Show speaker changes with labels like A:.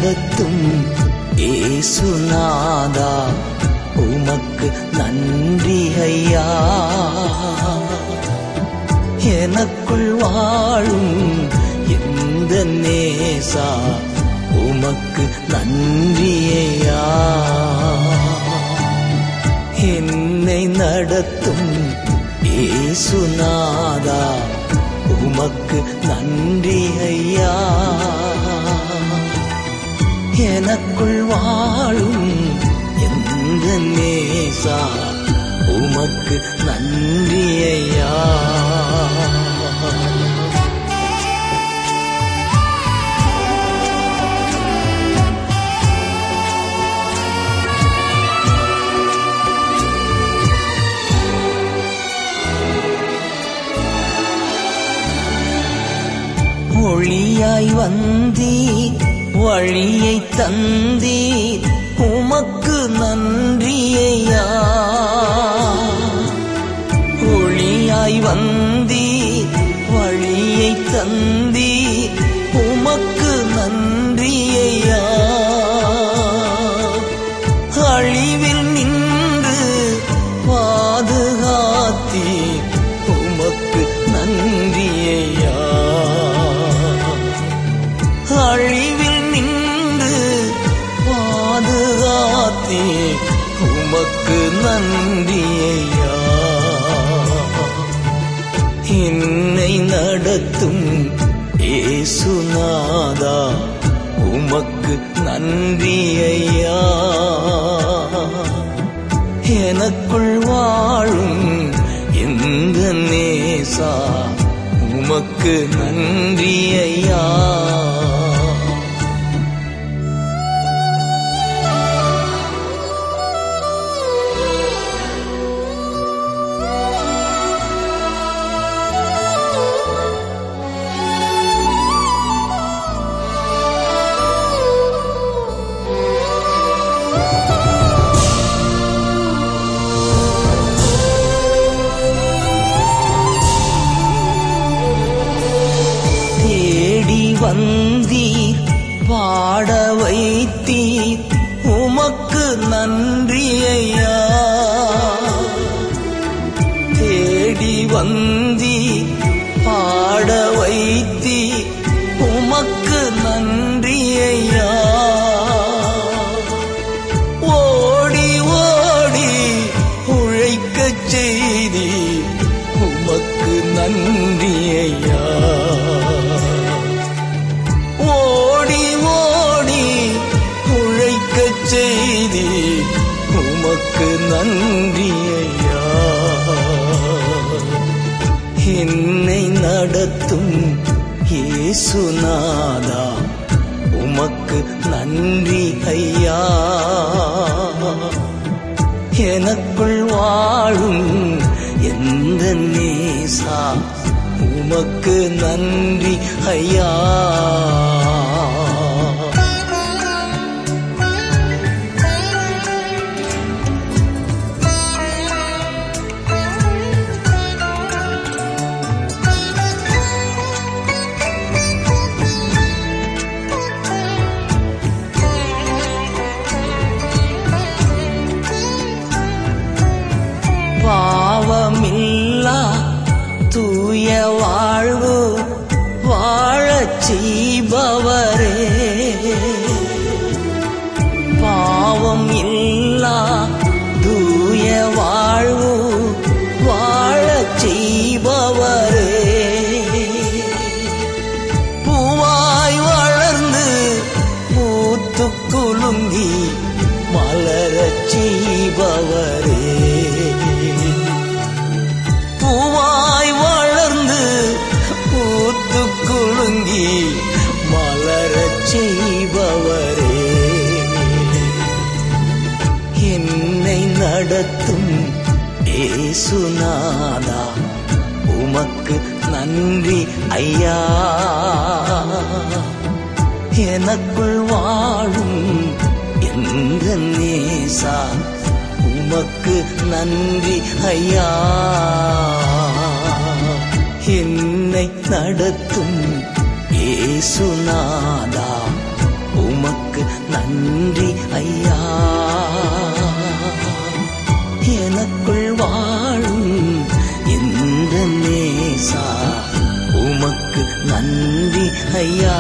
A: நடத்தும் ஏசுநாதா உமக்கு நன்றி ஐயா எனக்குள் வாழும் எந்த நேசா உமக்கு நன்றி ஐயா என்னை நடத்தும் ஏசுநாதா உமக்கு நன்றி ஐயா எனக்குள் வாழும் எந்த நேசா உமக்கு நன்றி ஐயா ஒளியாய் வந்தீர் வழியை தந்தீர் உமக்கு நன்றியையா ஒளியாய் வந்தீர் வழியை தந்தீர் உமக்கு நன்றியையா அழிவில் நின்று பாதுகாத்தீர் உமக்கு நன்றியையா அழிவில் நின்று பாதுகாத்தே உமக்கு நன்றியையா என்னை நடத்தும் ஏசுநாதா உமக்கு நன்றி ஐயா எனக்குள் வாழும் எந்த நேசா உமக்கு நன்றி ஐயா தேடி வந்தீர் பாட வைத்தீர் உமக்கு நன்றி ஐயா தேடி வந்தீர் பாட வைத்தீர் உமக்கு நன்றி ஐயா ஓடி ஓடி உழைக்கச் செய்தி உமக்கு நன்றி ஐயா ஓடி ஓடி உழைக்கச் செய்தி உமக்கு நன்றி ஐயா என்னை நடத்தும் இயேசுநாதா உமக்கு நன்றி ஐயா எனக்குள் வாழும் எந்த நேசா உமக்கு நன்றி ஐயா பாவமில்லா தூய வாழ்வு வாழச் செய்பவரே பாவம் இல்லா தூய வாழ்வு வாழச் செய்பவரே பூவாய் வளர்ந்து பூத்து குலுங்கி மலரச் செய்பவரே பூவாய் வளர்ந்து பூத்து குலுங்கி மலரச் செய்பவரே என்னை நடத்தும் ஏசுநாதா உமக்கு நன்றி ஐயா எனக்குள் வாழும் எந்த நேசா உமக்கு நன்றி ஐயா என்னை நடத்தும் ஏசுநாதா உமக்கு ஐயா